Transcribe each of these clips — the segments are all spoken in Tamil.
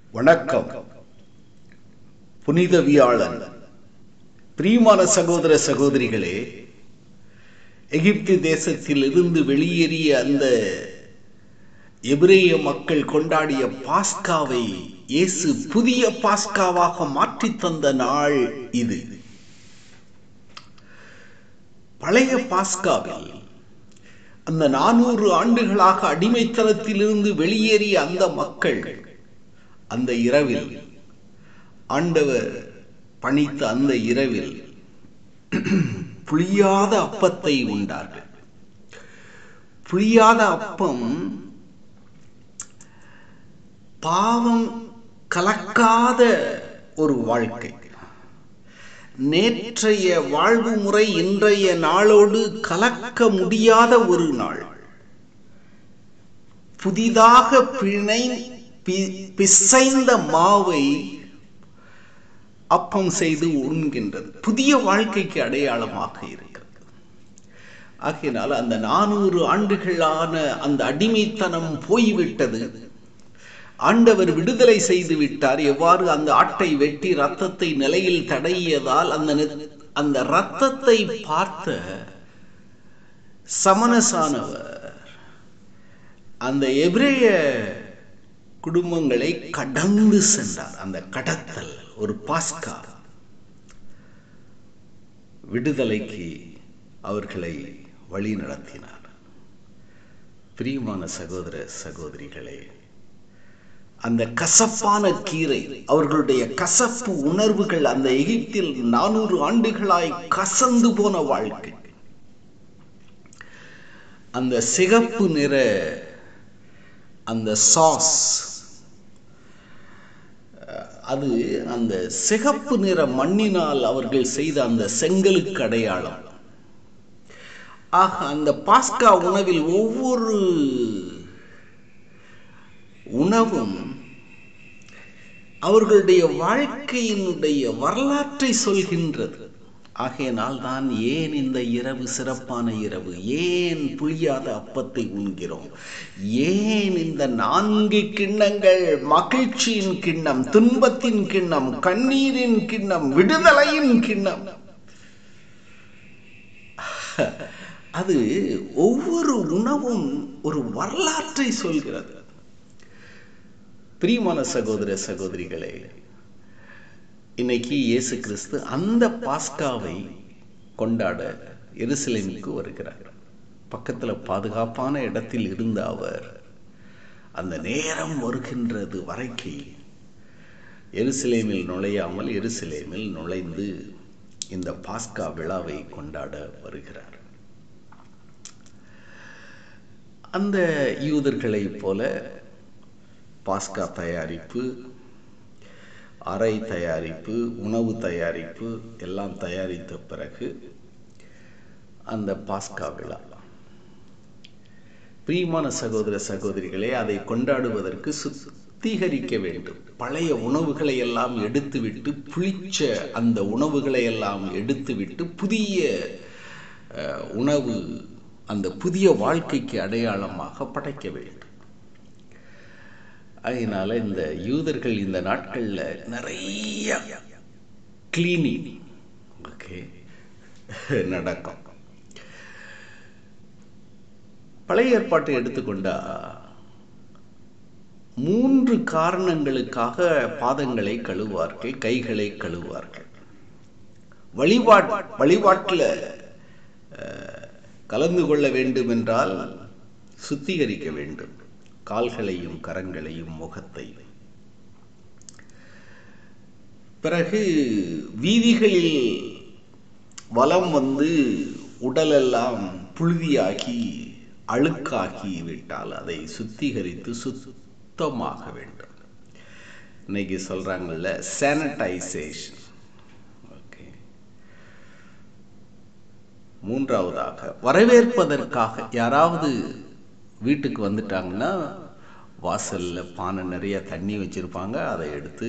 வணக்கம் புனித வியாழன் பிரியமான சகோதர சகோதரிகளே எகிப்து தேசத்தில் இருந்து வெளியேறிய அந்த எபிரேய மக்கள் கொண்டாடிய பாஸ்காவை இயேசு புதிய பாஸ்காவாக மாற்றித் தந்த நாள் இது பழைய பாஸ்காவில் அந்த நானூறு ஆண்டுகளாக அடிமைத்தனத்திலிருந்து வெளியேறிய அந்த மக்கள் அந்த இரவில் ஆண்டவர் பணித்த அந்த இரவில் புளியாத அப்பத்தை உண்டார்கள் புளியாத அப்பம் பாவம் கலக்காத ஒரு வாழ்க்கை நேற்றைய வாழ்வு முறை இன்றைய நாளோடு கலக்க முடியாத ஒரு நாள் புதிதாக பிணை பிசைந்த மாவை அப்பம் செய்து உண்கின்றது புதிய வாழ்க்கைக்கு அடையாளமாக இருக்கிறது ஆகையினால் அந்த நானூறு ஆண்டுகளான அந்த அடிமைத்தனம் போய்விட்டது ஆண்டவர் விடுதலை செய்து விட்டார் எவ்வாறு அந்த ஆட்டை வெட்டி ரத்தத்தை நிலையில் தடையதால் அந்த அந்த ரத்தத்தை பார்த்த சமனசானவர் அந்த எபிரேய குடும்பங்களை கடந்து சென்றார் அந்த கடத்தல் ஒரு பாஸ்கா விடுதலைக்கு அவர்களை வழி நடத்தினார் பிரியமான சகோதர சகோதரிகளே அந்த கசப்பான கீரை அவர்களுடைய கசப்பு உணர்வுகள் அந்த எகிப்தில் நானூறு ஆண்டுகளாய் கசந்து போன வாழ்க்கை அந்த சிகப்பு நிற அந்த சாஸ் அது அந்த சிகப்பு நிற மண்ணினால் அவர்கள் செய்த அந்த செங்கலுக்கு அடையாளம் ஆக அந்த பாஸ்கா உணவில் ஒவ்வொரு உணவும் அவர்களுடைய வாழ்க்கையினுடைய வரலாற்றை சொல்கின்றது ஆகையினால் தான் ஏன் இந்த இரவு சிறப்பான இரவு ஏன் புளியாத அப்பத்தை உண்கிறோம் ஏன் இந்த நான்கு கிண்ணங்கள் மகிழ்ச்சியின் கிண்ணம் துன்பத்தின் கிண்ணம் கண்ணீரின் கிண்ணம் விடுதலையின் கிண்ணம் அது ஒவ்வொரு உணவும் ஒரு வரலாற்றை சொல்கிறது பிரியமான சகோதர சகோதரிகளே இன்னைக்கு இயேசு கிறிஸ்து அந்த பாஸ்காவை கொண்டாட எருசலேமுக்கு வருகிறார் பக்கத்துல பாதுகாப்பான இடத்தில் இருந்த அவர் அந்த நேரம் வருகின்றது வரைக்கு எருசலேமில் நுழையாமல் எருசலேமில் நுழைந்து இந்த பாஸ்கா விழாவை கொண்டாட வருகிறார் அந்த யூதர்களைப் போல பாஸ்கா தயாரிப்பு அறை தயாரிப்பு உணவு தயாரிப்பு எல்லாம் தயாரித்த பிறகு அந்த பாஸ்கா விழா பிரியமான சகோதர சகோதரிகளே அதை கொண்டாடுவதற்கு சுத்திகரிக்க வேண்டும் பழைய உணவுகளை எல்லாம் எடுத்துவிட்டு புளிச்ச அந்த உணவுகளை எல்லாம் எடுத்துவிட்டு புதிய உணவு அந்த புதிய வாழ்க்கைக்கு அடையாளமாக படைக்க வேண்டும் அதனால இந்த யூதர்கள் இந்த நாட்கள்ல நிறைய கிளீனிங் ஓகே நடக்கும் பழைய ஏற்பாட்டை எடுத்துக்கொண்டா மூன்று காரணங்களுக்காக பாதங்களை கழுவார்கள் கைகளை கழுவார்கள் வழிபாட் வழிபாட்டில் கலந்து கொள்ள வேண்டும் என்றால் சுத்திகரிக்க வேண்டும் கால்களையும் கரங்களையும் முகத்தையும் பிறகு வீதிகளில் வலம் வந்து உடலெல்லாம் புழுதியாகி அழுக்காகி விட்டால் அதை சுத்திகரித்து சுத்தமாக வேண்டும் இன்னைக்கு சொல்றாங்கல்ல சானிடைசேஷன் ஓகே மூன்றாவதாக வரவேற்பதற்காக யாராவது வீட்டுக்கு வந்துட்டாங்கன்னா வாசல்ல பானை நிறைய தண்ணி வச்சிருப்பாங்க அதை எடுத்து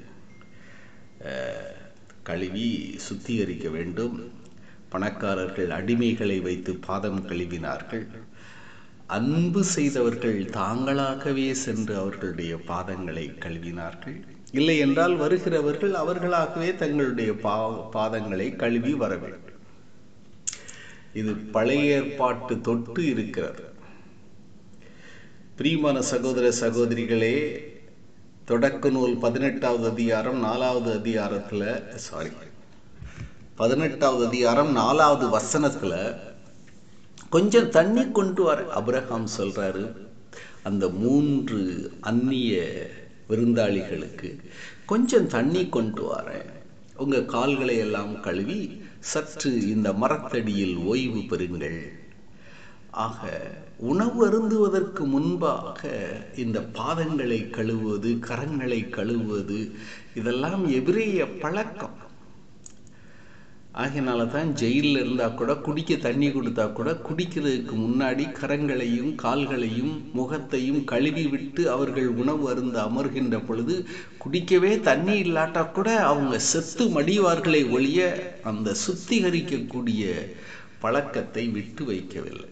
கழுவி சுத்திகரிக்க வேண்டும் பணக்காரர்கள் அடிமைகளை வைத்து பாதம் கழுவினார்கள் அன்பு செய்தவர்கள் தாங்களாகவே சென்று அவர்களுடைய பாதங்களை கழுவினார்கள் இல்லை என்றால் வருகிறவர்கள் அவர்களாகவே தங்களுடைய பா பாதங்களை கழுவி வர வேண்டும் இது பழைய ஏற்பாட்டு தொட்டு இருக்கிறது பிரியமான சகோதர சகோதரிகளே தொடக்க நூல் பதினெட்டாவது அதிகாரம் நாலாவது அதிகாரத்துல சாரி பதினெட்டாவது அதிகாரம் நாலாவது வசனத்துல கொஞ்சம் தண்ணி கொண்டு வர அப்ரஹாம் சொல்றாரு அந்த மூன்று அந்நிய விருந்தாளிகளுக்கு கொஞ்சம் தண்ணி கொண்டு வரேன் உங்க கால்களை எல்லாம் கழுவி சற்று இந்த மரத்தடியில் ஓய்வு பெறுங்கள் ஆக உணவு அருந்துவதற்கு முன்பாக இந்த பாதங்களை கழுவுவது கரங்களை கழுவுவது இதெல்லாம் எபிரேய பழக்கம் ஆகையினால தான் ஜெயிலில் இருந்தால் கூட குடிக்க தண்ணி கொடுத்தா கூட குடிக்கிறதுக்கு முன்னாடி கரங்களையும் கால்களையும் முகத்தையும் கழுவி விட்டு அவர்கள் உணவு அருந்து அமர்கின்ற பொழுது குடிக்கவே தண்ணி இல்லாட்டா கூட அவங்க செத்து மடிவார்களை ஒழிய அந்த சுத்திகரிக்கக்கூடிய பழக்கத்தை விட்டு வைக்கவில்லை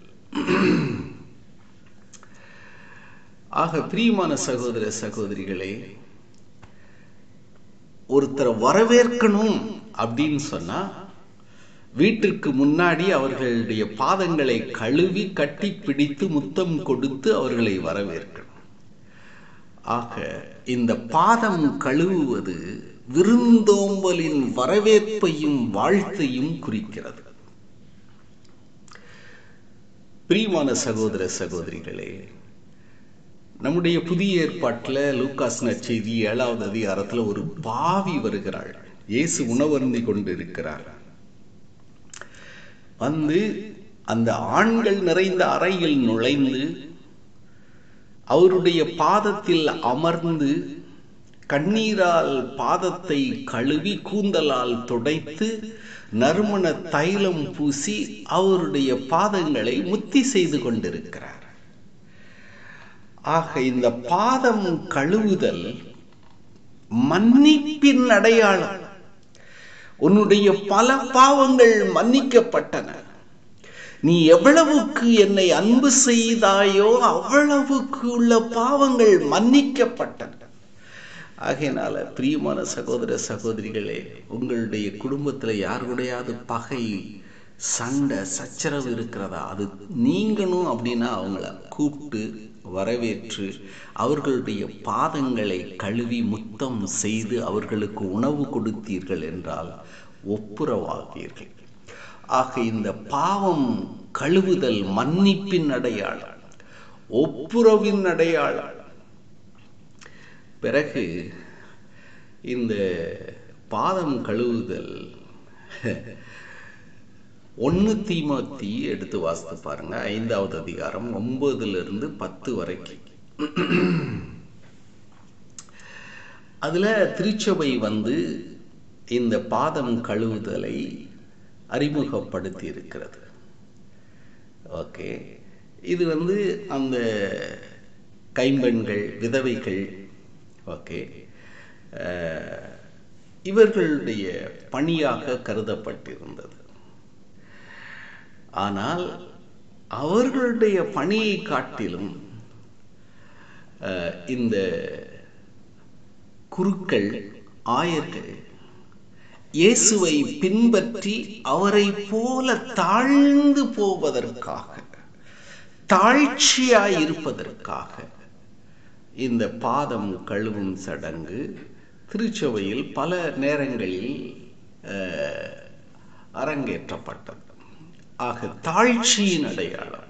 ஆக பிரியமான சகோதர சகோதரிகளே ஒருத்தரை வரவேற்கணும் அப்படின்னு சொன்னா வீட்டிற்கு முன்னாடி அவர்களுடைய பாதங்களை கழுவி கட்டி பிடித்து முத்தம் கொடுத்து அவர்களை வரவேற்கணும் ஆக இந்த பாதம் கழுவுவது விருந்தோம்பலின் வரவேற்பையும் வாழ்த்தையும் குறிக்கிறது பிரியமான சகோதர சகோதரிகளே நம்முடைய புதிய ஏற்பாட்டில் லூக்காஸ் நற்செய்தி ஏழாவது அதிகாரத்தில் ஒரு பாவி வருகிறாள் இயேசு உணவருந்தி கொண்டு இருக்கிறார் வந்து அந்த ஆண்கள் நிறைந்த அறையில் நுழைந்து அவருடைய பாதத்தில் அமர்ந்து கண்ணீரால் பாதத்தை கழுவி கூந்தலால் துடைத்து நறுமண தைலம் பூசி அவருடைய பாதங்களை முத்தி செய்து கொண்டிருக்கிறார் ஆக இந்த பாதம் கழுவுதல் மன்னிப்பின் அடையாளம் உன்னுடைய பல பாவங்கள் மன்னிக்கப்பட்டன நீ எவ்வளவுக்கு என்னை அன்பு செய்தாயோ அவ்வளவுக்கு உள்ள பாவங்கள் மன்னிக்கப்பட்டன ஆகையினால பிரியமான சகோதர சகோதரிகளே உங்களுடைய குடும்பத்தில் யாருடையாவது பகை சண்டை சச்சரவு இருக்கிறதா அது நீங்கணும் அப்படின்னா அவங்கள கூப்பிட்டு வரவேற்று அவர்களுடைய பாதங்களை கழுவி முத்தம் செய்து அவர்களுக்கு உணவு கொடுத்தீர்கள் என்றால் ஒப்புரவாகீர்கள் ஆக இந்த பாவம் கழுவுதல் மன்னிப்பின் அடையாளம் ஒப்புரவின் அடையாளம் பிறகு இந்த பாதம் கழுவுதல் ஒன்று தீமோத்தி எடுத்து வாசித்து பாருங்க ஐந்தாவது அதிகாரம் ஒன்பதுல இருந்து பத்து வரைக்கும் அதுல திருச்சபை வந்து இந்த பாதம் கழுவுதலை அறிமுகப்படுத்தி இருக்கிறது ஓகே இது வந்து அந்த கைம்பெண்கள் விதவைகள் ஓகே இவர்களுடைய பணியாக கருதப்பட்டிருந்தது ஆனால் அவர்களுடைய பணியை காட்டிலும் இந்த குருக்கள் ஆயர்கள் இயேசுவை பின்பற்றி அவரை போல தாழ்ந்து போவதற்காக தாழ்ச்சியாய் இருப்பதற்காக இந்த பாதம் கழுவும் சடங்கு திருச்சபையில் பல நேரங்களில் அரங்கேற்றப்பட்டது ஆக தாழ்ச்சியின் அடையாளம்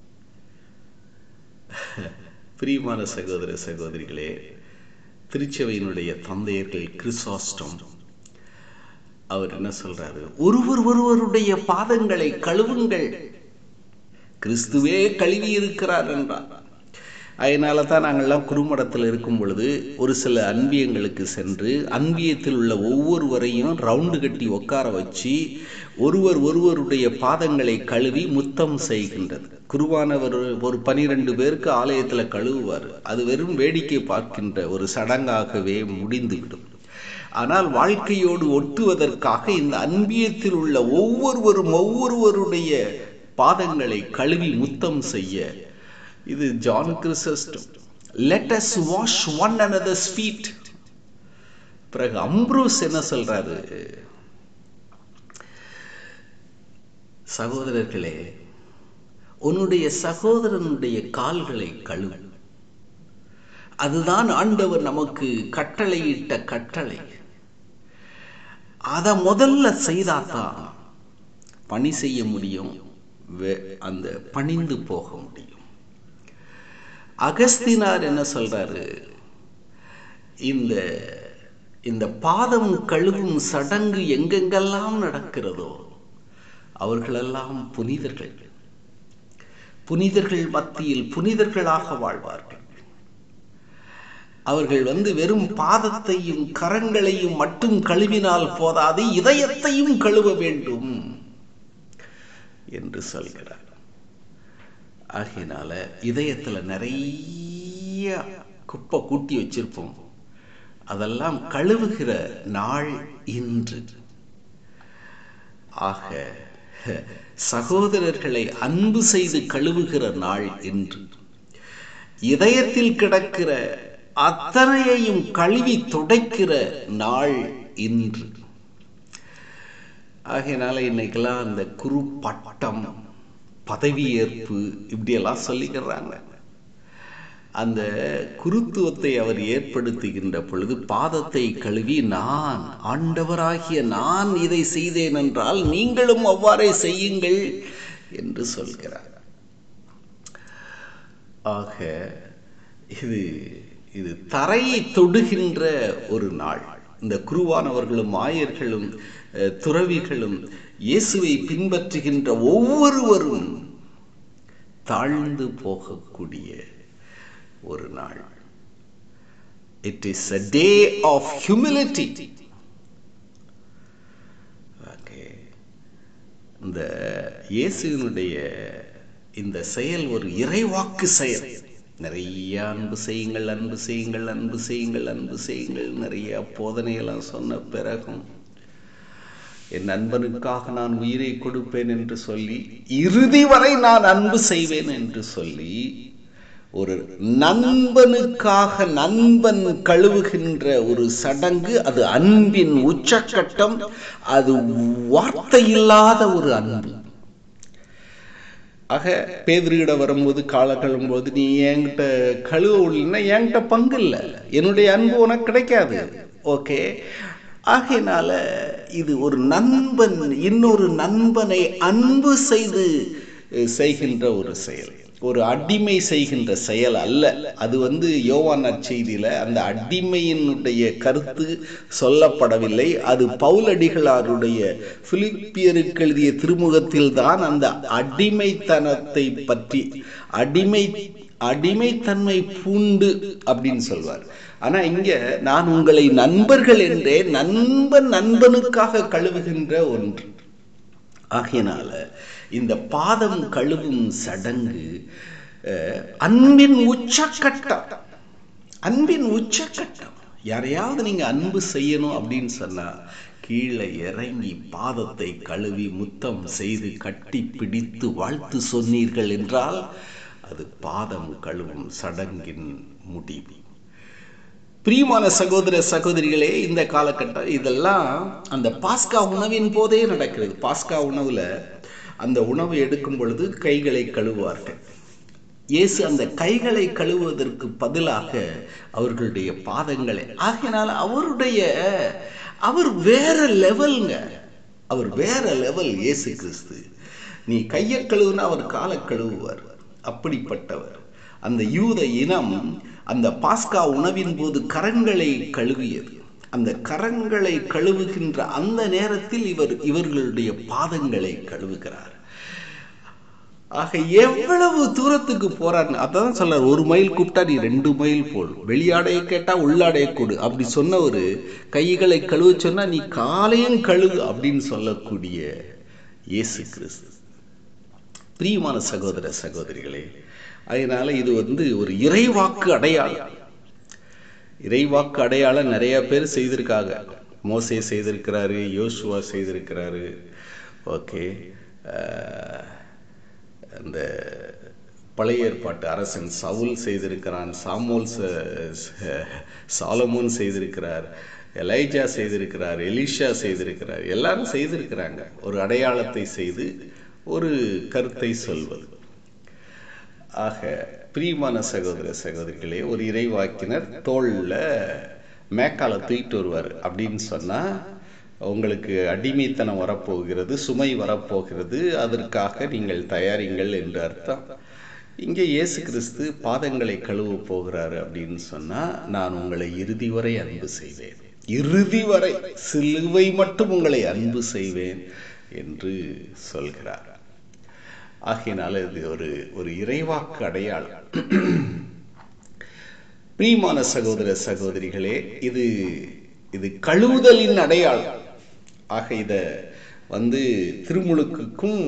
பிரியமான சகோதர சகோதரிகளே திருச்சபையினுடைய தந்தையர்கள் கிறிசாஸ்டம் அவர் என்ன சொல்றாரு ஒருவர் ஒருவருடைய பாதங்களை கழுவுங்கள் கிறிஸ்துவே கழுவி இருக்கிறார் என்றார் அதனால தான் நாங்கள்லாம் குறுமடத்தில் இருக்கும் பொழுது ஒரு சில அன்பியங்களுக்கு சென்று அன்பியத்தில் உள்ள ஒவ்வொருவரையும் ரவுண்டு கட்டி உட்கார வச்சு ஒருவர் ஒருவருடைய பாதங்களை கழுவி முத்தம் செய்கின்றது குருவானவர் ஒரு பனிரெண்டு பேருக்கு ஆலயத்தில் கழுவுவார் அது வெறும் வேடிக்கை பார்க்கின்ற ஒரு சடங்காகவே முடிந்துவிடும் ஆனால் வாழ்க்கையோடு ஒட்டுவதற்காக இந்த அன்பியத்தில் உள்ள ஒவ்வொருவரும் ஒவ்வொருவருடைய பாதங்களை கழுவி முத்தம் செய்ய இது John Chrysostom let us wash one another's feet பிறகு அம்ப்ரூஸ் என்ன சொல்றாரு சகோதரர்களே உன்னுடைய சகோதரனுடைய கால்களை கழுவு அதுதான் ஆண்டவர் நமக்கு கட்டளையிட்ட கட்டளை அதை முதல்ல செய்தாதான் பணி செய்ய முடியும் அந்த பணிந்து போக முடியும் அகஸ்தினார் என்ன சொல்றாரு இந்த இந்த பாதம் கழுவும் சடங்கு எங்கெங்கெல்லாம் நடக்கிறதோ அவர்களெல்லாம் புனிதர்கள் புனிதர்கள் மத்தியில் புனிதர்களாக வாழ்வார்கள் அவர்கள் வந்து வெறும் பாதத்தையும் கரங்களையும் மட்டும் கழுவினால் போதாது இதயத்தையும் கழுவ வேண்டும் என்று சொல்கிறார் ஆகையினால இதயத்துல நிறைய குப்பை கூட்டி வச்சிருப்போம் அதெல்லாம் கழுவுகிற நாள் இன்று ஆக சகோதரர்களை அன்பு செய்து கழுவுகிற நாள் இன்று இதயத்தில் கிடக்கிற அத்தனையையும் கழுவி துடைக்கிற நாள் இன்று ஆகையினால இன்னைக்கெல்லாம் அந்த குரு பட்டம் பதவியேற்பு இப்படியெல்லாம் சொல்லிக்கிறாங்க அந்த குருத்துவத்தை அவர் ஏற்படுத்துகின்ற பொழுது பாதத்தை கழுவி நான் ஆண்டவராகிய நான் இதை செய்தேன் என்றால் நீங்களும் அவ்வாறே செய்யுங்கள் என்று சொல்கிறார் ஆக இது இது தரையை தொடுகின்ற ஒரு நாள் இந்த குருவானவர்களும் ஆயர்களும் துறவிகளும் இயேசுவை பின்பற்றுகின்ற ஒவ்வொருவரும் தாழ்ந்து போகக்கூடிய ஒரு நாள் it is a day of humility okay இந்த இயேசுனுடைய இந்த செயல் ஒரு இறைவாக்கு செயல் நிறைய அன்பு செய்யுங்கள் அன்பு செய்யுங்கள் அன்பு செய்யுங்கள் அன்பு செய்யுங்கள் நிறைய போதனையெல்லாம் சொன்ன பிறகும் என் நண்பனுக்காக நான் உயிரை கொடுப்பேன் என்று சொல்லி இறுதி வரை நான் அன்பு செய்வேன் என்று சொல்லி ஒரு நண்பனுக்காக நண்பன் கழுவுகின்ற ஒரு சடங்கு அது அன்பின் உச்சக்கட்டம் அது வார்த்தை இல்லாத ஒரு அன்பு ஆக பேதிரியிட வரும்போது கால கழுவும்போது நீ என்கிட்ட கழுவ இல்லைன்னா என்கிட்ட பங்கு இல்லை என்னுடைய அன்பு உனக்கு கிடைக்காது ஓகே ஆகையினால இது ஒரு நண்பன் இன்னொரு நண்பனை அன்பு செய்து செய்கின்ற ஒரு செயல் ஒரு அடிமை செய்கின்ற செயல் அல்ல அது வந்து யோவான் நற்செய்தியில அந்த அடிமையினுடைய கருத்து சொல்லப்படவில்லை அது பவுலடிகளாருடைய பிலிப்பியருக்கு எழுதிய திருமுகத்தில் தான் அந்த அடிமைத்தனத்தை பற்றி அடிமை அடிமைத்தன்மை பூண்டு அப்படின்னு சொல்வார் ஆனா இங்க நான் உங்களை நண்பர்கள் என்றே நண்பன் நண்பனுக்காக கழுவுகின்ற ஒன்று ஆகையினால இந்த பாதம் கழுவும் சடங்கு அன்பின் உச்சக்கட்டம் அன்பின் உச்சக்கட்டம் யாரையாவது நீங்க அன்பு செய்யணும் அப்படின்னு சொன்னா கீழே இறங்கி பாதத்தை கழுவி முத்தம் செய்து கட்டி பிடித்து வாழ்த்து சொன்னீர்கள் என்றால் அது பாதம் கழுவும் சடங்கின் முடிவு பிரியமான சகோதர சகோதரிகளே இந்த காலகட்டம் இதெல்லாம் அந்த பாஸ்கா உணவின் போதே நடக்கிறது பாஸ்கா உணவுல அந்த உணவு எடுக்கும் பொழுது கைகளை கழுவுவார்கள் இயேசு அந்த கைகளை கழுவுவதற்கு பதிலாக அவர்களுடைய பாதங்களை ஆகினால் அவருடைய அவர் வேற லெவல்ங்க அவர் வேற லெவல் இயேசு கிறிஸ்து நீ கையை கழுவுனா அவர் காலை கழுவுவார் அப்படிப்பட்டவர் அந்த யூத இனம் அந்த பாஸ்கா உணவின் போது கரங்களை கழுவியது அந்த கரங்களை கழுவுகின்ற அந்த நேரத்தில் இவர் இவர்களுடைய பாதங்களை கழுவுகிறார் ஆக எவ்வளவு தூரத்துக்கு போறாரு அதான் சொல்றார் ஒரு மைல் கூப்பிட்டா நீ ரெண்டு மைல் போல் வெளியாடையை கேட்டா உள்ளாடைய கொடு அப்படி சொன்ன ஒரு கைகளை கழுவ சொன்னா நீ காலையும் கழுவு அப்படின்னு சொல்லக்கூடிய இயேசு கிறிஸ்து பிரியமான சகோதர சகோதரிகளே அதனால இது வந்து ஒரு இறைவாக்கு அடையாளம் இறைவாக்கு அடையாளம் நிறைய பேர் செய்திருக்காங்க மோசே செய்திருக்கிறாரு யோசுவா செய்திருக்கிறாரு ஓகே அந்த பழைய ஏற்பாட்டு அரசன் சவுல் செய்திருக்கிறான் சாமோல் சாலமோன் செய்திருக்கிறார் எலைஜா செய்திருக்கிறார் எலிஷா செய்திருக்கிறார் எல்லாரும் செய்திருக்கிறாங்க ஒரு அடையாளத்தை செய்து ஒரு கருத்தை சொல்வது ஆக பிரியமான சகோதர சகோதரிகளே ஒரு இறைவாக்கினர் தோல்ல மேக்கால தூக்கிட்டு வருவார் அப்படின்னு சொன்னா உங்களுக்கு அடிமைத்தனம் வரப்போகிறது சுமை வரப்போகிறது அதற்காக நீங்கள் தயாரிங்கள் என்று அர்த்தம் இங்கே இயேசு கிறிஸ்து பாதங்களை கழுவ போகிறாரு அப்படின்னு சொன்னா நான் உங்களை இறுதி வரை அன்பு செய்வேன் இறுதி வரை சிலுவை மட்டும் உங்களை அன்பு செய்வேன் என்று சொல்கிறார் ஆகையினால இது ஒரு ஒரு இறைவாக்கு அடையாளம் பிரியமான சகோதர சகோதரிகளே இது இது கழுவுதலின் அடையாளம் ஆக இத வந்து திருமுழுக்குக்கும்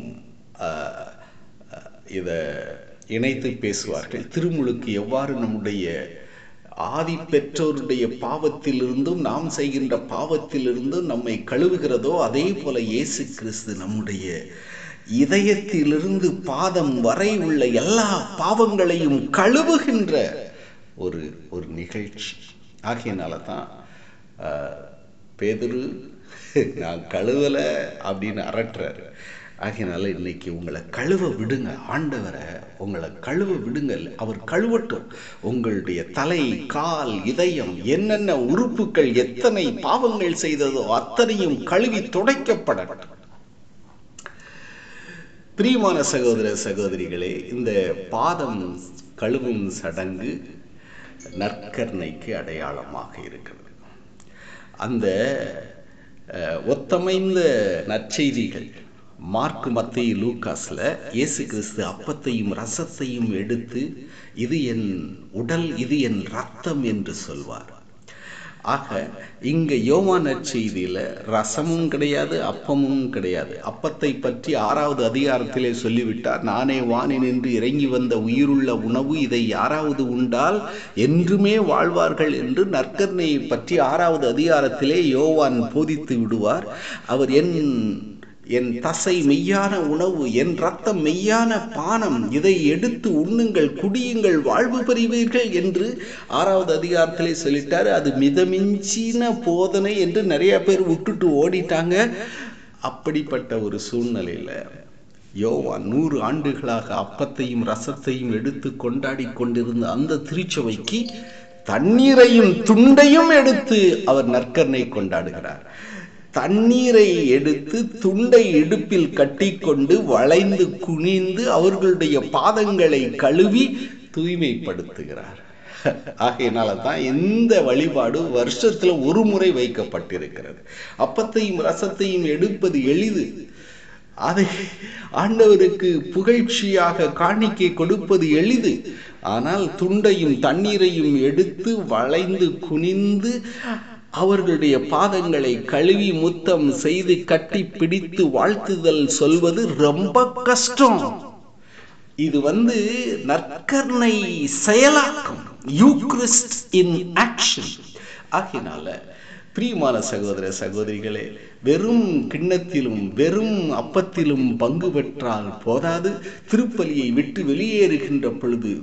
இத இணைத்து பேசுவார்கள் திருமுழுக்கு எவ்வாறு நம்முடைய ஆதி பெற்றோருடைய பாவத்திலிருந்தும் நாம் செய்கின்ற பாவத்திலிருந்தும் நம்மை கழுவுகிறதோ அதே போல இயேசு கிறிஸ்து நம்முடைய இதயத்திலிருந்து பாதம் வரை உள்ள எல்லா பாவங்களையும் கழுவுகின்ற ஒரு ஒரு நிகழ்ச்சி ஆகையினால தான் பேதுரு நான் கழுவல அப்படின்னு அரட்டுறாரு ஆகையினால இன்னைக்கு உங்களை கழுவ விடுங்க ஆண்டவரை உங்களை கழுவ விடுங்க அவர் கழுவட்டும் உங்களுடைய தலை கால் இதயம் என்னென்ன உறுப்புகள் எத்தனை பாவங்கள் செய்ததோ அத்தனையும் கழுவி துடைக்கப்படட்டும் பிரியமான சகோதர சகோதரிகளே இந்த பாதம் கழுவும் சடங்கு நற்கர்ணைக்கு அடையாளமாக இருக்கிறது அந்த ஒத்தமைந்த நற்செய்திகள் மார்க் மத்திய லூக்காஸ்ல இயேசு கிறிஸ்து அப்பத்தையும் ரசத்தையும் எடுத்து இது என் உடல் இது என் ரத்தம் என்று சொல்வார் ஆக இங்க யோவா நற்செய்தியில ரசமும் கிடையாது அப்பமும் கிடையாது அப்பத்தை பற்றி ஆறாவது அதிகாரத்திலே சொல்லிவிட்டார் நானே வானின் என்று இறங்கி வந்த உயிருள்ள உணவு இதை யாராவது உண்டால் என்றுமே வாழ்வார்கள் என்று நற்கர்ணையை பற்றி ஆறாவது அதிகாரத்திலே யோவான் போதித்து விடுவார் அவர் என் என் தசை மெய்யான உணவு என் ரத்தம் மெய்யான பானம் இதை எடுத்து உண்ணுங்கள் குடியுங்கள் வாழ்வு பெறுவீர்கள் என்று ஆறாவது அதிகாரத்திலே சொல்லிட்டாரு அது மிதமிஞ்சின போதனை என்று நிறைய பேர் விட்டுட்டு ஓடிட்டாங்க அப்படிப்பட்ட ஒரு சூழ்நிலையில யோவான் நூறு ஆண்டுகளாக அப்பத்தையும் ரசத்தையும் எடுத்து கொண்டாடி கொண்டிருந்த அந்த திருச்சபைக்கு தண்ணீரையும் துண்டையும் எடுத்து அவர் நற்கர்ணை கொண்டாடுகிறார் தண்ணீரை எடுத்து துண்டை இடுப்பில் கட்டிக்கொண்டு வளைந்து குனிந்து அவர்களுடைய பாதங்களை கழுவி தூய்மைப்படுத்துகிறார் ஆகையினால தான் இந்த வழிபாடு வருஷத்துல ஒரு முறை வைக்கப்பட்டிருக்கிறது அப்பத்தையும் ரசத்தையும் எடுப்பது எளிது அதை ஆண்டவருக்கு புகழ்ச்சியாக காணிக்கை கொடுப்பது எளிது ஆனால் துண்டையும் தண்ணீரையும் எடுத்து வளைந்து குனிந்து அவர்களுடைய பாதங்களை கழுவி முத்தம் செய்து கட்டி பிடித்து வாழ்த்துதல் சொல்வது ரொம்ப கஷ்டம் இது வந்து நற்கர்ணை செயலாக்கம் யூக்ரிஸ்ட் இன் ஆக்ஷன் ஆகினால பிரியமான சகோதர சகோதரிகளே வெறும் கிண்ணத்திலும் வெறும் அப்பத்திலும் பங்கு பெற்றால் போதாது திருப்பலியை விட்டு வெளியேறுகின்ற பொழுது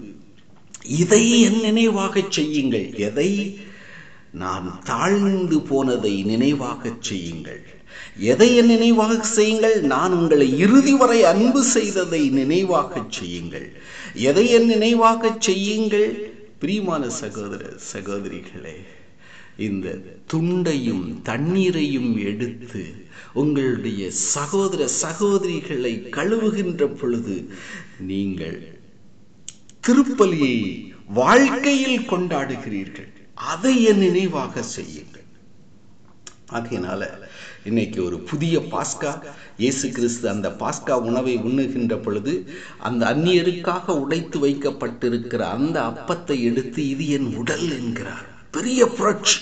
இதை என் நினைவாக செய்யுங்கள் எதை நான் தாழ்ந்து போனதை நினைவாக செய்யுங்கள் எதை நினைவாக செய்யுங்கள் நான் உங்களை இறுதி வரை அன்பு செய்ததை நினைவாக செய்யுங்கள் எதை நினைவாக செய்யுங்கள் பிரியமான சகோதர சகோதரிகளே இந்த துண்டையும் தண்ணீரையும் எடுத்து உங்களுடைய சகோதர சகோதரிகளை கழுவுகின்ற பொழுது நீங்கள் திருப்பலியை வாழ்க்கையில் கொண்டாடுகிறீர்கள் அதை என் நினைவாக செய்யுங்கள் ஆகையினால இன்னைக்கு ஒரு புதிய பாஸ்கா இயேசு கிறிஸ்து அந்த பாஸ்கா உணவை உண்ணுகின்ற பொழுது அந்த அந்நியருக்காக உடைத்து வைக்கப்பட்டிருக்கிற அந்த அப்பத்தை எடுத்து இது என் உடல் என்கிறார் பெரிய புரட்சி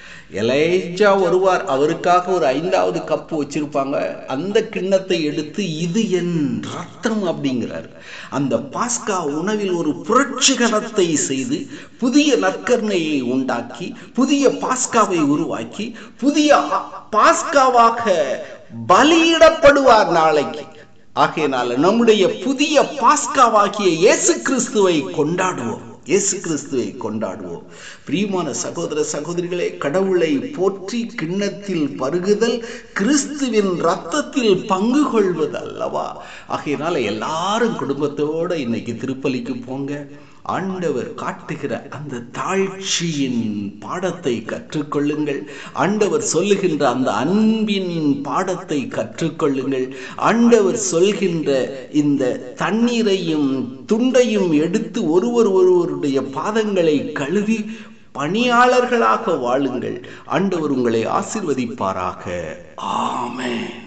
எலேஜா வருவார் அவருக்காக ஒரு ஐந்தாவது கப்பு வச்சிருப்பாங்க அந்த கிண்ணத்தை எடுத்து இது என் ரத்தம் அப்படிங்கிறார் அந்த பாஸ்கா உணவில் ஒரு புரட்சிகரத்தை செய்து புதிய நற்கர்ணையை உண்டாக்கி புதிய பாஸ்காவை உருவாக்கி புதிய பாஸ்காவாக பலியிடப்படுவார் நாளைக்கு ஆகையினால நம்முடைய புதிய பாஸ்காவாகிய இயேசு கிறிஸ்துவை கொண்டாடுவோம் இயேசு கிறிஸ்துவை கொண்டாடுவோம் பிரியமான சகோதர சகோதரிகளே கடவுளை போற்றி கிண்ணத்தில் பருகுதல் கிறிஸ்துவின் ரத்தத்தில் பங்கு கொள்வது அல்லவா ஆகையினால எல்லாரும் குடும்பத்தோட இன்னைக்கு திருப்பலிக்கு போங்க ஆண்டவர் காட்டுகிற அந்த தாழ்ச்சியின் பாடத்தை கற்றுக்கொள்ளுங்கள் ஆண்டவர் சொல்லுகின்ற அந்த அன்பின் பாடத்தை கற்றுக்கொள்ளுங்கள் ஆண்டவர் சொல்கின்ற இந்த தண்ணீரையும் துண்டையும் எடுத்து ஒருவர் ஒருவருடைய பாதங்களை கழுவி பணியாளர்களாக வாழுங்கள் ஆண்டவர் உங்களை ஆசிர்வதிப்பாராக ஆமென்